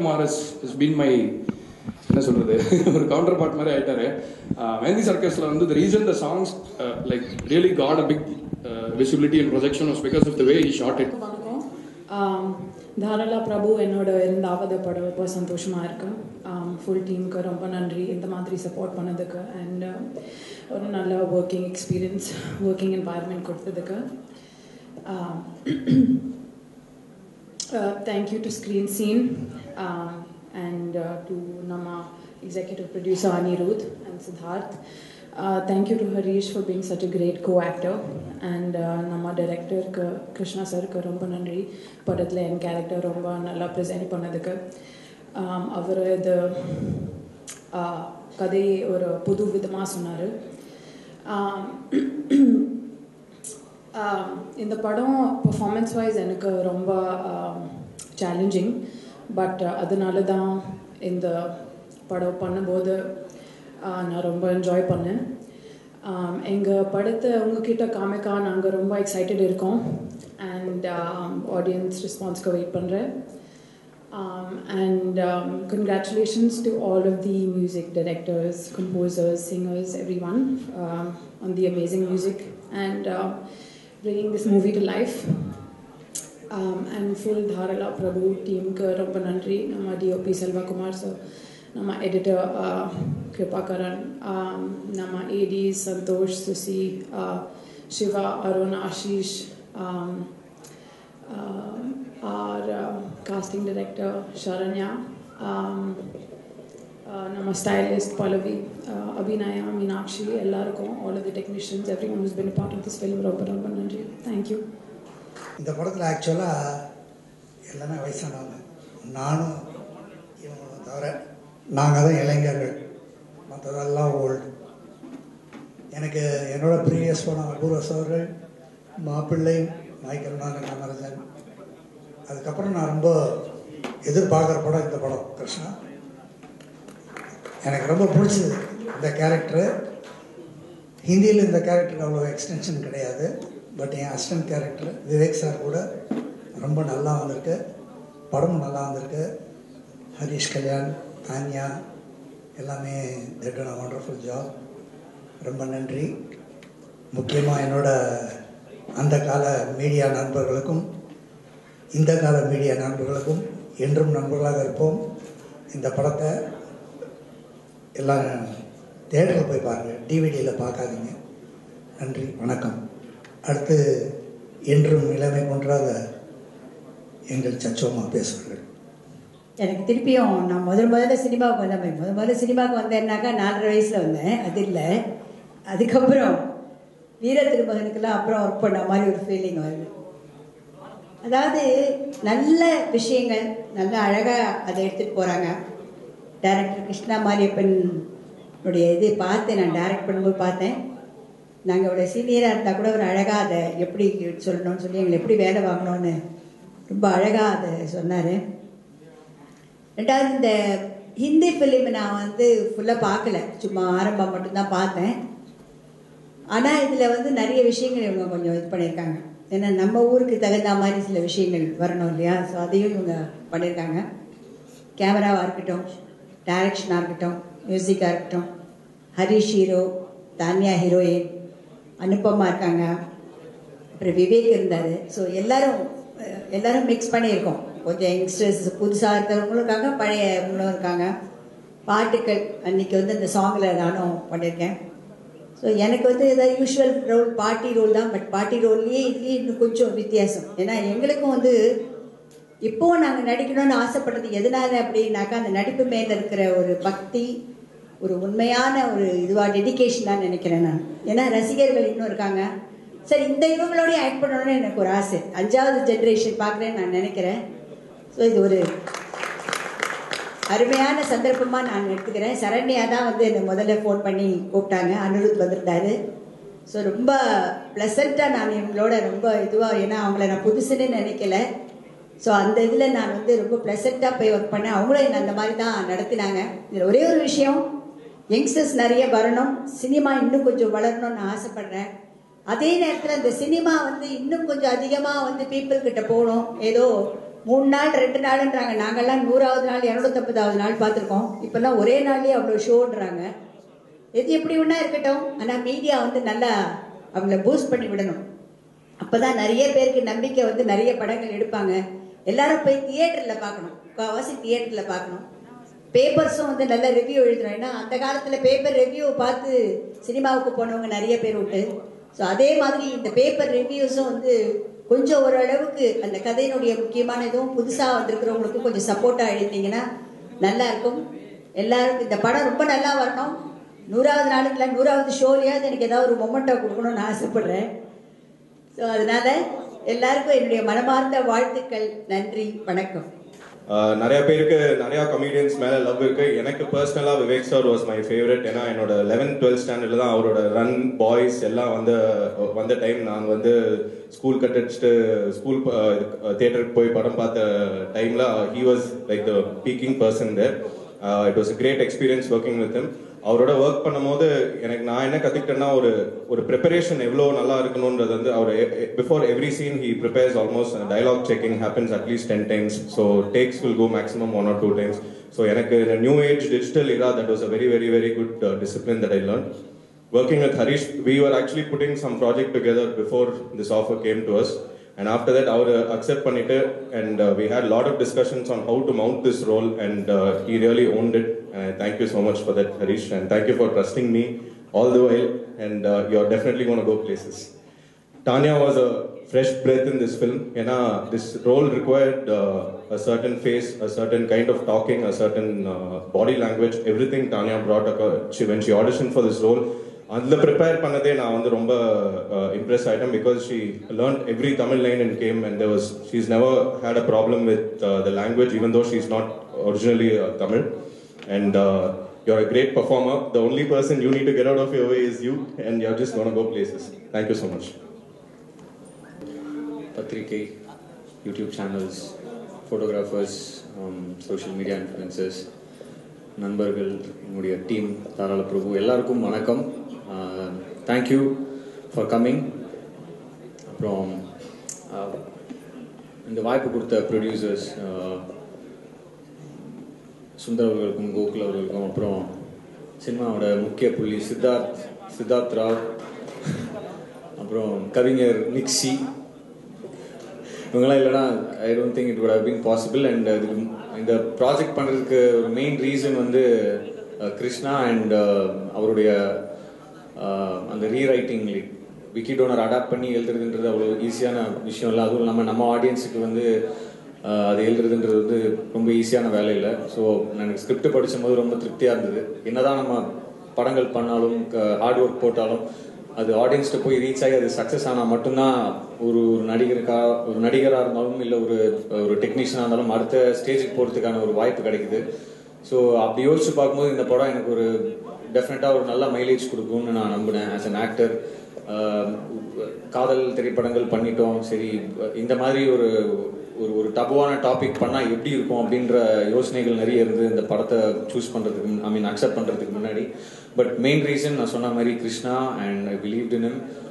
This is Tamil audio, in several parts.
Kumar is is been my என்ன சொல்றது ஒரு கவுண்டர் பார்ட் மாதிரி ஆயிட்டாரு மெஹந்தி சர்க்கஸ்ல வந்து the reason the songs like really got a big visibility and projection was because of the way he shot it வணக்கம் ஆம், தாராளா பிரபு என்னோட இருந்தாவது படம் ரொம்ப சந்தோஷமாக இருக்கு ஃபுல் டீமுக்கு ரொம்ப நன்றி இந்த மாதிரி சப்போர்ட் பண்ணதுக்கு அண்ட் ஒரு நல்ல ஒர்க்கிங் எக்ஸ்பீரியன்ஸ் ஒர்க்கிங் என்வாயர்மெண்ட் கொடுத்ததுக்கு thank you to screen scene and to நம்ம executive producer Anirudh and Siddharth Uh, thank you to Harish for being such a great co-actor and uh, நம்ம டைரக்டருக்கு கிருஷ்ணா சருக்கு ரொம்ப நன்றி படத்தில் என் கேரக்டர் ரொம்ப நல்லா ப்ரெசென்ட் பண்ணதுக்கு um, அவர் இது uh, கதையை ஒரு புது விதமாக சொன்னார் இந்த படம் பர்ஃபார்மன்ஸ் வைஸ் எனக்கு ரொம்ப சேலஞ்சிங் பட் அதனால தான் இந்த படம் பண்ணும்போது ஆஹ், நான் ரொம்ப என்ஜாய் பண்ணேன் எங்கள் படத்தை உங்ககிட்ட காமிக்கா நாங்கள் ரொம்ப எக்ஸைட்டட் இருக்கோம் அண்ட் ஆடியன்ஸ் ரெஸ்பான்ஸ்க்கு வெயிட் பண்ணுறேன் Um, and um, congratulations to all of the music directors, composers, singers, everyone um, on the amazing music and uh, bringing this movie to life. Um, and full Dharala Prabhu team ka ரொம்ப நன்றி நம்ம டிஓபி செல்வகுமார் சார் நம்ம எடிட்டர் கிருபாகரன் நம்ம AD Santhosh Susi Siva Arun Ashish um, um, our um, casting director Sharanya, um, uh, Nama stylist Pallavi, uh, Abhinaya, Meenakshi, எல்லாருக்கும் all of the technicians, everyone who's been a part of this film, ரொம்ப ரொம்ப நன்றி Thank you. இந்த படத்தில் ஆக்சுவலாக எல்லாமே வயசானவங்க நானும் இவங்களும் தவிர நாங்கள் தான் இளைஞர்கள் மற்றதெல்லாம் ஓல்டு எனக்கு என்னோட ப்ரீவியஸ் படம் அபூர்வஸ் அவர்கள் மாப்பிள்ளை நாய்க்கருணாகரன் காமராஜன் அதுக்கப்புறம் நான் ரொம்ப எதிர்பார்க்குற படம் இந்த படம் கிருஷ்ணா எனக்கு ரொம்ப பிடிச்சது இந்த கேரக்டரு ஹிந்தியில் இந்த கேரக்டருக்கு அவ்வளோ எக்ஸ்டென்ஷன் கிடையாது பட் என் அசிஸ்டன்ட் கேரக்டர் விவேக் சார் கூட ரொம்ப நல்லா வந்திருக்கு படமும் நல்லா வந்திருக்கு ஹரிஷ் கல்யாண் தான்யா எல்லாமே தட் அ வண்டர்ஃபுல் ஜாப் ரொம்ப நன்றி முக்கியமாக என்னோட அந்த கால மீடியா நண்பர்களுக்கும் இந்த கால மீடியா நண்பர்களுக்கும் என்றும் நண்பர்களாக இருப்போம் இந்த படத்தை எல்லாம் தேட்டரில் போய் பாருங்கள் டிவிடியில் பார்க்காதீங்க நன்றி வணக்கம் அடுத்து என்றும் இளமை கொன்றாத எங்கள் சச்சோமா பேசுவார்கள் எனக்கு திருப்பியும் நான் முதல் முதல்ல சினிமாவுக்கு வந்தேன் முதல் முதல்ல சினிமாவுக்கு வந்தேன்னாக்கா நாலரை வயசில் வந்தேன் அது இல்லை அதுக்கப்புறம் வீர திருமகனுக்கெல்லாம் அப்புறம் ஒர்க் பண்ண மாதிரி ஒரு ஃபீலிங் வருது அதாவது நல்ல விஷயங்கள் நல்ல அழகாக அதை எடுத்துகிட்டு போகிறாங்க டைரக்டர் கிருஷ்ணா மாரியப்பன் உடைய இது பார்த்தேன் நான் டைரக்ட் பண்ணும்போது பார்த்தேன் நாங்கள் அவருடைய சீனியராக இருந்தால் கூட ஒரு அழகாக அதை எப்படி சொல்லணும்னு சொல்லி எங்களை எப்படி வேலை வாங்கணும்னு ரொம்ப அழகாக அதை சொன்னார் ரெண்டாவது இந்த ஹிந்தி ஃபிலிம் நான் வந்து ஃபுல்லாக பார்க்கல சும்மா ஆரம்பம் மட்டும்தான் பார்த்தேன் ஆனால் இதில் வந்து நிறைய விஷயங்கள் இவங்க கொஞ்சம் இது பண்ணியிருக்காங்க ஏன்னா நம்ம ஊருக்கு தகுந்த மாதிரி சில விஷயங்கள் வரணும் இல்லையா ஸோ அதையும் இவங்க பண்ணியிருக்காங்க கேமராவாக இருக்கட்டும் டைரக்ஷனாக இருக்கட்டும் மியூசிக்காக இருக்கட்டும் ஹரிஷ் ஹீரோ தானியா ஹீரோயின் அனுப்பமா இருக்காங்க அப்புறம் விவேக் இருந்தார் ஸோ எல்லாரும் அஹ், எல்லாரும் மிக்ஸ் பண்ணியிருக்கோம் கொஞ்சம் யங்ஸ்டர்ஸ் புதுசாக இருக்கிறவங்களும் இருக்காங்க பழையவங்களும் இருக்காங்க பாட்டுக்கள் அன்னைக்கு வந்து இந்த சாங்கில் நானும் பண்ணியிருக்கேன் ஸோ எனக்கு வந்து ஏதாவது யூஷுவல் ரோல் பார்ட்டி ரோல் தான் பட் பார்ட்டி ரோல்லையே இதுலேயே இன்னும் கொஞ்சம் வித்தியாசம் ஏன்னா எங்களுக்கும் வந்து இப்போ நாங்கள் நடிக்கணும்னு ஆசைப்படுறது எதனால அப்படின்னாக்கா அந்த நடிப்பு மேலே இருக்கிற ஒரு பக்தி ஒரு உண்மையான ஒரு இதுவாக டெடிகேஷனாக நினைக்கிறேன் நான் ஏன்னா ரசிகர்கள் இன்னும் இருக்காங்க சரி இந்த இவங்களோடய ஆக்ட் பண்ணணும்னு எனக்கு ஒரு ஆசை அஞ்சாவது ஜென்ரேஷன் பார்க்குறேன்னு நான் நினைக்கிறேன் ஸோ இது ஒரு அருமையான சந்தர்ப்பமாக நான் எடுத்துக்கிறேன் சரண்யா தான் வந்து என்னை முதல்ல ஃபோன் பண்ணி கூப்பிட்டாங்க அனிருத் வந்திருந்தாரு ஸோ ரொம்ப ப்ளசண்ட்டாக நான் இவங்களோட ரொம்ப இதுவாக ஏன்னா அவங்கள நான் புதுசுன்னு நினைக்கல ஸோ அந்த இதில் நான் வந்து ரொம்ப ப்ளசண்ட்டாக போய் ஒர்க் பண்ணேன் அவங்களும் என்னை அந்த மாதிரி தான் நடத்தினாங்க இதில் ஒரே ஒரு விஷயம் யங்ஸ்டர்ஸ் நிறைய வரணும் சினிமா இன்னும் கொஞ்சம் வளரணும்னு நான் ஆசைப்படுறேன் அதே நேரத்தில் இந்த சினிமா வந்து இன்னும் கொஞ்சம் அதிகமாக வந்து பீப்புள் கிட்ட போகணும் ஏதோ மூணு நாள் ரெண்டு நாளுன்றாங்க நாங்கெல்லாம் நூறாவது நாள் இரநூத்தம்பதாவது நாள் பார்த்துருக்கோம் இப்போல்லாம் ஒரே நாள்லயே அவ்வளோ ஷோன்றாங்க எது எப்படி ஒன்றா இருக்கட்டும் ஆனால் மீடியா வந்து நல்லா அவங்கள பூஸ்ட் பண்ணி விடணும் அப்பதான் நிறைய பேருக்கு நம்பிக்கை வந்து நிறைய படங்கள் எடுப்பாங்க எல்லாரும் போய் தியேட்டரில் பார்க்கணும் முக்கால்வாசி தியேட்டரில் பார்க்கணும் பேப்பர்ஸும் வந்து நல்ல ரிவ்யூ எழுதுறோம் ஏன்னா அந்த காலத்தில் பேப்பர் ரிவ்யூ பார்த்து சினிமாவுக்கு போனவங்க நிறைய பேர் உண்டு ஸோ அதே மாதிரி இந்த பேப்பர் ரிவ்யூஸும் வந்து கொஞ்சம் ஓரளவுக்கு அந்த கதையினுடைய முக்கியமான இதுவும் புதுசாக வந்திருக்கிறவங்களுக்கும் கொஞ்சம் சப்போர்ட்டாக எழுதினீங்கன்னா நல்லா இருக்கும் எல்லாருக்கும் இந்த படம் ரொம்ப நல்லா வரணும் நூறாவது நாளுக்குல நூறாவது ஷோலையாவது எனக்கு ஏதாவது ஒரு மொமெண்ட்டை கொடுக்கணும்னு ஆசைப்படுறேன் ஸோ அதனால எல்லாருக்கும் என்னுடைய மனமார்ந்த வாழ்த்துக்கள் நன்றி வணக்கம் ஆஹ் நிறைய பேருக்கு நிறைய கமெடியன்ஸ் மேல லவ் இருக்கு எனக்கு பர்சனலா Vivek sir was my favourite ஏன்னா என்னோட லெவன்த் டுவெல்த் ஸ்டாண்டர்ட்ல தான் அவரோட ரன் பாய்ஸ் எல்லாம் வந்து வந்த டைம் நான் வந்து ஸ்கூல் கட்டடிச்சுட்டு ஸ்கூல் தியேட்டருக்கு போய் படம் பார்த்த டைம்ல he was like the peaking person there it was great experience working with him அவரோட ஒர்க் பண்ணும்போது எனக்கு நான் என்ன கத்துக்கிட்டேன்னா ஒரு ஒரு ப்ரிப்பரேஷன் எவ்வளோ நல்லா இருக்கணுன்றது வந்து அவர் before every scene he prepares almost dialogue checking happens at least ten times so takes will go maximum one or two times so எனக்கு new age digital era that was a very very very good discipline that I learn working with Harish, we were actually putting some project together before this offer came to us. And after that, our uh, accept பண்ணிட்டு and uh, we had a lot of discussions on how to mount this role and uh, he really owned it. And I thank you so much for that, Harish. And thank you for trusting me all the while. And uh, you're definitely going to go places. Tanya was a fresh breath in this film. ஏன்னா this role required uh, a certain face, a certain kind of talking, a certain uh, body language. Everything Tanya brought up, uh, she, when she auditioned for this role, அதில் ப்ரிப்பேர் பண்ணதே நான் வந்து ரொம்ப இம்ப்ரெஸ் ஆகிட்டேன் because she learn every Tamil line and came and there was she is never had a problem with the language even though she is not originally Tamil and you're a great performer. The only person you need to get out of your way is you, and you're just going to go places. Thank you so much. பத்திரிகை YouTube channels photographers social media influencers நண்பர்கள் என்னுடைய டீம் தாராள பிரபு எல்லாருக்கும் வணக்கம் தேங்க்யூ ஃபார் கம்மிங் அப்புறம் uh, இந்த வாய்ப்பு கொடுத்த ப்ரொடியூசர்ஸ் சுந்தர் அவர்களுக்கும் கோகுல் அவர்களுக்கும் அப்புறம் சினிமாவோட முக்கிய புள்ளி சித்தார்த் சித்தார்த் ராவ் அப்புறம் கவிஞர் நிக்ஸி இவங்கெல்லாம் இல்லைனா I don't think it would have been possible and இதுக்கு இந்த ப்ராஜெக்ட் பண்ணுறதுக்கு ஒரு மெயின் ரீசன் வந்து அஹ், கிருஷ்ணா அண்ட் அவருடைய அஹ், அந்த ரீரைட்டிங் விக்கி டோனர் அடாப்ட் பண்ணி எழுதுறதுன்றது அவ்வளோ ஈஸியான விஷயம் இல்லை அதுவும் இல்லாமல் நம்ம ஆடியன்ஸுக்கு வந்து அஹ், அது எழுதுறதுன்றது வந்து ரொம்ப ஈஸியான வேலை இல்லை ஸோ எனக்கு ஸ்கிரிப்ட் படிச்சும்போது ரொம்ப திருப்தியாக இருந்தது என்னதான் நம்ம படங்கள் பண்ணாலும் ஹார்ட் ஒர்க் போட்டாலும் அது ஆடியன்ஸ்ட்டு போய் ரீச் ஆகி அது சக்ஸஸ் ஆனால் மட்டும்தான் ஒரு ஒரு நடிகருக்கா ஒரு நடிகராக இருந்தாலும் இல்லை ஒரு ஒரு டெக்னீஷியனாக இருந்தாலும் அடுத்த ஸ்டேஜுக்கு போகிறதுக்கான ஒரு வாய்ப்பு கிடைக்குது ஸோ அப்படி யோசிச்சு பார்க்கும்போது இந்த படம் எனக்கு ஒரு டெஃபினட்டாக ஒரு நல்ல மைலேஜ் கொடுக்கும்னு நான் நம்பினேன் ஆஸ் அன் ஆக்டர் காதல் திரைப்படங்கள் பண்ணிட்டோம் சரி இந்த மாதிரி ஒரு ஒரு ஒரு டபுவான டாபிக் பண்ணால் எப்படி இருக்கும் அப்படின்ற யோசனைகள் நிறைய இருந்து இந்த படத்தை சூஸ் பண்ணுறதுக்கு ஐ மீன் அக்செப்ட் பண்ணுறதுக்கு முன்னாடி பட் மெயின் ரீசன் நான் சொன்ன மாதிரி Krishna and I believe in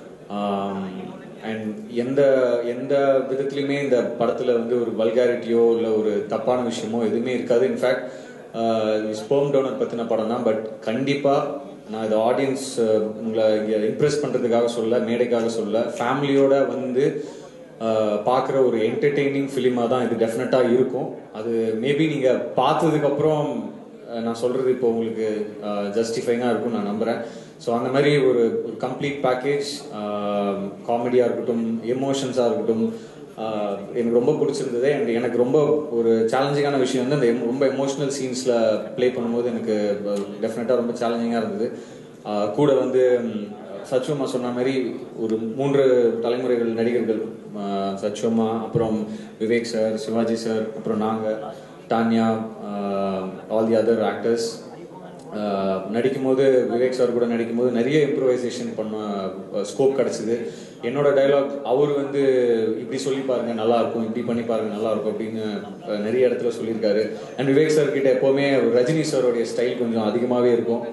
and எந்த எந்த விதத்துலையுமே இந்த படத்தில் வந்து ஒரு வல்காரிட்டியோ இல்லை ஒரு தப்பான விஷயமோ எதுவுமே இருக்காது இன்ஃபேக்ட் ஸ்போம் டோனர் பற்றின படம் தான் பட் கண்டிப்பாக நான் இதை ஆடியன்ஸ் உங்களை இங்கே இம்ப்ரெஸ் பண்ணுறதுக்காக சொல்ல மேடைக்காக சொல்ல ஃபேமிலியோட வந்து பார்க்குற ஒரு என்டர்டெய்னிங் ஃபிலிமாக தான் இது டெஃபினட்டாக இருக்கும் அது மேபி நீங்கள் பார்த்ததுக்கப்புறம் நான் சொல்கிறது இப்போ உங்களுக்கு ஜஸ்டிஃபைங்காக இருக்கும் நான் நம்புகிறேன் ஸோ அந்த மாதிரி ஒரு ஒரு கம்ப்ளீட் பேக்கேஜ் காமெடியாக இருக்கட்டும் எமோஷன்ஸாக இருக்கட்டும் ஆஹ் எனக்கு ரொம்ப பிடிச்சிருந்தது அண்ட் எனக்கு ரொம்ப ஒரு சேலஞ்சிங்கான விஷயம் வந்து அந்த em- ரொம்ப எமோஷனல் சீன்ஸில் ப்ளே பண்ணும்போது எனக்கு டெஃபினட்டாக ரொம்ப சேலஞ்சிங்காக இருந்தது ஆஹ் கூட வந்து ம், சச்சுவம்மா சொன்ன மாதிரி ஒரு மூன்று தலைமுறைகள் நடிகர்கள் ஆஹ் சச்சுவம்மா அப்புறம் விவேக் சார் சிவாஜி சார் அப்புறம் நாங்கள் Tanya all the other actors ah நடிக்கும்போது விவேக் சார் கூட நடிக்கும்போது நிறைய இம்ப்ரூவைசேஷன் பண்ண ஸ்கோப் கிடைச்சிது என்னோட டைலாக் அவர் வந்து இப்படி சொல்லி பாருங்க நல்லா இருக்கும் இப்படி பண்ணி பாருங்க நல்லா இருக்கும் அப்படின்னு ஆஹ் நிறைய இடத்துல சொல்லியிருக்காரு அண்ட் விவேக் சார் கிட்ட எப்போவுமே ஒரு ரஜினி சாரோடைய ஸ்டைல் கொஞ்சம் அதிகமாகவே இருக்கும்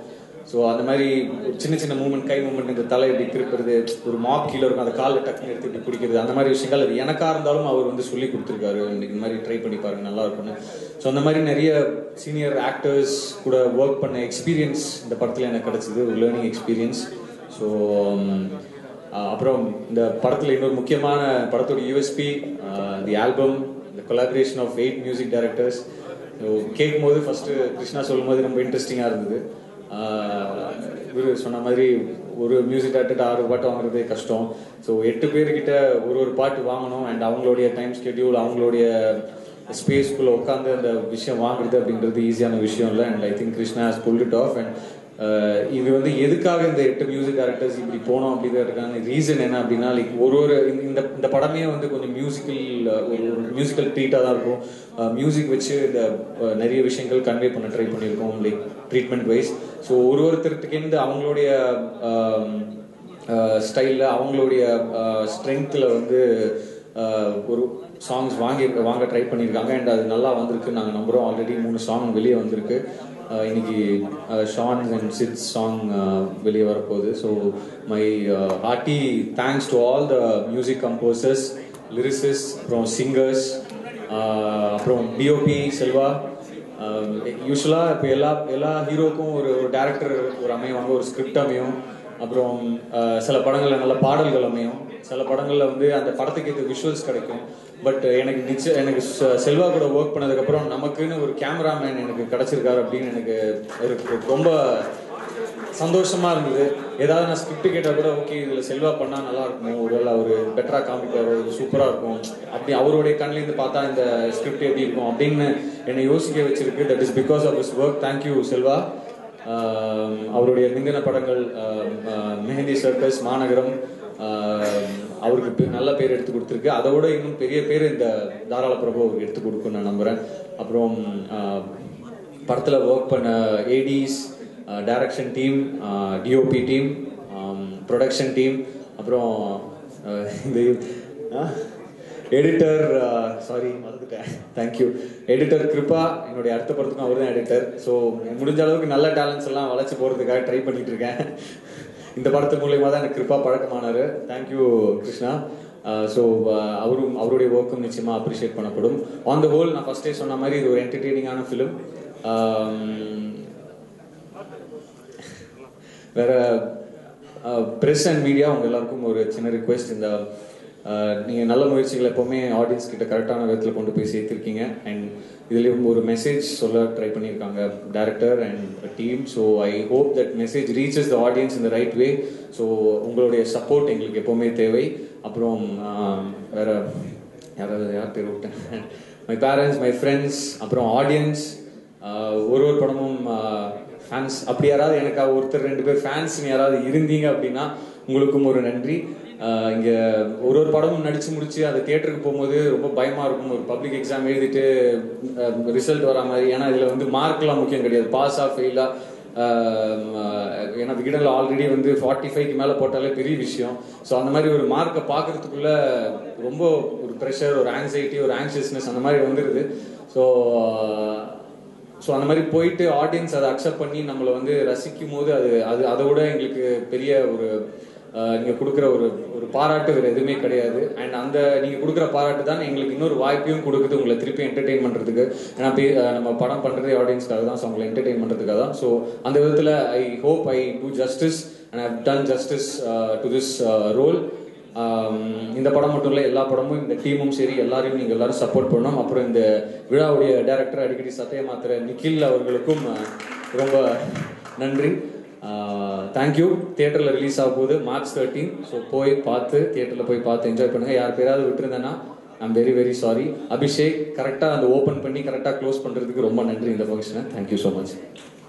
ஸோ அந்த மாதிரி ஒரு சின்ன சின்ன மூமெண்ட் கை மூமெண்ட் இந்த தலை இப்படி திருப்புறது ஒரு மாப் கீழே இருக்கும் அந்த காலில் டக்குன்னு எடுத்து இப்படி பிடிக்கிறது அந்த மாதிரி விஷயங்கள் அது எனக்கா இருந்தாலும் அவர் வந்து சொல்லி கொடுத்துருக்காரு இந்த மாதிரி ட்ரை பண்ணி பாருங்க நல்லா இருக்கும்னு ஸோ அந்த மாதிரி நிறைய சீனியர் ஆக்டர்ஸ் கூட ஒர்க் பண்ண எக்ஸ்பீரியன்ஸ் இந்த படத்தில் எனக்கு கிடைச்சது ஒரு லேர்னிங் எக்ஸ்பீரியன்ஸ் ஸோ அப்புறம் இந்த படத்தில் இன்னொரு முக்கியமான படத்தோட யூஎஸ்பி தி ஆல்பம் இந்த collaboration of eight music directors கேட்கும் போது ஃபர்ஸ்ட் கிருஷ்ணா சொல்லும் போது ரொம்ப இன்ட்ரெஸ்டிங்காக இருந்தது ஆஹ் இவரு சொன்ன மாதிரி ஒரு மியூசிக் டேரக்டர் ஆறு பாட்டு வாங்குறதே கஷ்டம் ஸோ எட்டு பேர்கிட்ட ஒரு ஒரு பாட்டு வாங்கணும் அண்ட் அவங்களுடைய டைம் ஸ்கெடியூல் அவங்களுடைய ஸ்பேஸ்க்குள்ள உட்காந்து அந்த விஷயம் வாங்குறது அப்படின்றது ஈஸியான விஷயம் இல்லை and I think Krishna has pull it off and இது வந்து எதுக்காக இந்த எட்டு மியூசிக் டேரக்டர்ஸ் இப்படி போனோம் அப்படிங்கிறதுக்கான ரீசன் என்ன அப்படின்னா லைக் ஒரு ஒரு இந்த- இந்த இந்த படமே வந்து கொஞ்சம் மியூசிக்கல் ஒரு ஒரு மியூசிக்கல் ட்ரீட்டாக தான் இருக்கும் மியூசிக் வச்சு இந்த அஹ், நிறைய விஷயங்கள் கன்வே பண்ண ட்ரை பண்ணியிருக்கோம் லைக் ட்ரீட்மெண்ட் வைஸ் ஸோ ஒரு ஒருத்தருக்கிட்டேருந்து அவங்களுடைய ஸ்டைலில் அவங்களுடைய ஸ்ட்ரென்த்தில் வந்து அஹ், ஒரு சாங்ஸ் வாங்கி வாங்க ட்ரை பண்ணியிருக்காங்க அண்ட் அது நல்லா வந்திருக்கு நாங்கள் நம்புகிறோம் ஆல்ரெடி மூணு சாங் வெளியே வந்திருக்கு அஹ், இன்னைக்கு ஷான் அண்ட் சிட்ஸ் சாங் வெளியே வரப்போகுது so my hearty thanks to all the music composers lyricists அப்புறம் சிங்கர்ஸ் அப்புறம் டிஓபி செல்வா யூஸ்வலாக இப்போ எல்லா எல்லா ஹீரோக்கும் ஒரு ஒரு டேரக்டர் ஒரு அமைவாங்க ஒரு ஸ்கிரிப்ட் அமையும் அப்புறம் அஹ், சில படங்கள்ல நல்ல பாடல்கள் அமையும் சில படங்கள்ல வந்து அந்த படத்துக்கு ஏற்ற விஷுவல்ஸ் கிடைக்கும் பட் எனக்கு நிச்சயம் எனக்கு செ- செல்வா கூட ஒர்க் பண்ணதுக்கப்புறம் நமக்குன்னு ஒரு கேமராமேன் எனக்கு கிடைச்சிருக்காரு அப்படின்னு எனக்கு இருக்கு ரொம்ப சந்தோஷமா இருந்தது ஏதாவது நான் ஸ்கிரிப்ட் கேட்டால் கூட ஓகே இதுல செல்வா பண்ணா நல்லா இருக்கும் ஒருவேளை அவர் பெட்டரா காமிப்பார் ஒரு சூப்பரா இருக்கும் அப்படி அவருடைய கண்ணிலேருந்து பார்த்தா இந்த ஸ்கிரிப்ட் எப்படி இருக்கும் அப்படின்னு என்னை யோசிக்க வச்சிருக்கு that is because of is work thank you Selva ஆம், அவருடைய முந்தின படங்கள் ஆம், ஆ, மெஹந்தி சர்க்கஸ் மாநகரம் ஆம், அவருக்கு பெ- நல்ல பேர் எடுத்து கொடுத்துருக்கு அதோட இன்னும் பெரிய பேர் இந்த தாராள பிரபு அவருக்கு எடுத்து கொடுக்கும் நான் நம்புறேன் அப்புறம் ஆ, படத்துல ஒர்க் பண்ண ADs direction team DOP team production team அப்புறம் அஹ், இந்த எடிட்டர் சாரி மறந்துட்டேன் தேங்க்யூ எடிட்டர் கிருபா என்னுடைய அடுத்த படத்துக்கும் அவர் தான் எடிட்டர் ஸோ முடிஞ்ச அளவுக்கு நல்ல டேலண்ட்ஸ் எல்லாம் வளைச்சு போகிறதுக்காக ட்ரை பண்ணிட்டு இருக்கேன் இந்த படத்து மூலியமா தான் எனக்கு கிருபா பழக்கமானார் தேங்க்யூ கிருஷ்ணா ஸோ அவரும் அவருடைய ஒர்க்கும் நிச்சயமாக அப்ரிஷியேட் பண்ணப்படும் ஆன் த ஹோல் நான் ஃபர்ஸ்டே சொன்ன மாதிரி இது ஒரு என்டர்டெய்னிங்கான ஃபிலிம் வேற ப்ரெஸ் அண்ட் மீடியா உங்க எல்லாருக்கும் ஒரு சின்ன ரிக்வெஸ்ட் இந்த அஹ், நீங்க நல்ல முயற்சிகளை எப்பவுமே ஆடியன்ஸ் கிட்ட கரெக்டான விதத்தில் கொண்டு போய் சேர்த்திருக்கீங்க அண்ட் இதுலயும் ஒரு மெசேஜ் சொல்ல ட்ரை பண்ணியிருக்காங்க director and team so I hope that message reaches the audience இந்த ரைட் வே ஸோ உங்களுடைய சப்போர்ட் எங்களுக்கு எப்பவுமே தேவை அப்புறம் ஆஹ், வேற யாராவது யார் பேர் விட்டேன் மை பேரண்ட்ஸ் மை ஃப்ரெண்ட்ஸ் அப்புறம் ஆடியன்ஸ் ஒரு ஒரு படமும் ஃபேன்ஸ் அப்படி யாராவது எனக்கு ஒருத்தர் ரெண்டு பேர் ஃபேன்ஸ் யாராவது இருந்தீங்க அப்படின்னா உங்களுக்கும் ஒரு நன்றி ஆஹ் இங்க ஒரு ஒரு படமும் நடிச்சு முடிச்சு அது தியேட்டருக்கு போகும்போது ரொம்ப பயமா இருக்கும் ஒரு பப்ளிக் எக்ஸாம் எழுதிட்டு ரிசல்ட் வர மாதிரி ஏன்னா இதுல வந்து மார்க்லாம் முக்கியம் கிடையாது பாஸா ஃபெயிலா ஏன்னா விகடனில் ஆல்ரெடி வந்து ஃபார்ட்டி ஃபைவ்க்கு மேலே போட்டாலே பெரிய விஷயம் ஸோ அந்த மாதிரி ஒரு மார்க்கை பார்க்கறதுக்குள்ள ரொம்ப ஒரு ப்ரெஷர் ஒரு ஆங்ஸைட்டி ஒரு ஆங்ஷியஸ்னஸ் அந்த மாதிரி வந்துடுது ஸோ ஸோ அந்த மாதிரி போயிட்டு ஆடியன்ஸ் அதை அக்செப்ட் பண்ணி நம்மளை வந்து ரசிக்கும் போது அது அது அதை விட எங்களுக்கு பெரிய ஒரு அஹ், நீங்க கொடுக்குற ஒரு ஒரு பாராட்டு வேற எதுவுமே கிடையாது அண்ட் அந்த நீங்க கொடுக்குற பாராட்டு தான் எங்களுக்கு இன்னொரு வாய்ப்பையும் கொடுக்குது உங்களை திருப்பி என்டர்டெயின் பண்றதுக்கு ஏன்னா பே- அஹ், நம்ம படம் பண்றதே ஆடியன்ஸ்க்காக தான் ஸோ உங்களை என்டர்டெயின் பண்றதுக்காக தான் ஸோ அந்த விதத்துல I hope I do justice and I've done justice to this role இந்த படம் மட்டும் இல்லை எல்லா படமும் இந்த டீமும் சரி எல்லாரையும் நீங்கள் எல்லாரும் சப்போர்ட் பண்ணணும் அப்புறம் இந்த விழாவுடைய டைரக்டர் அடிக்கடி சத்திய மாத்திர நிக்கில் அவர்களுக்கும் அஹ், ரொம்ப நன்றி தேங்க்யூ தியேட்டரில் ரிலீஸ் ஆக போகுது மார்ச் தேர்ட்டீன் ஸோ போய் பார்த்து தியேட்டரில் போய் பார்த்து என்ஜாய் பண்ணுங்க யார் பேராவது விட்டுருந்தேன்னா I'm very very sorry Abhishek கரெக்டாக அந்த ஓப்பன் பண்ணி கரெக்டாக க்ளோஸ் பண்ணுறதுக்கு ரொம்ப நன்றி இந்த ஃபங்க்ஷனை தேங்க்யூ ஸோ மச்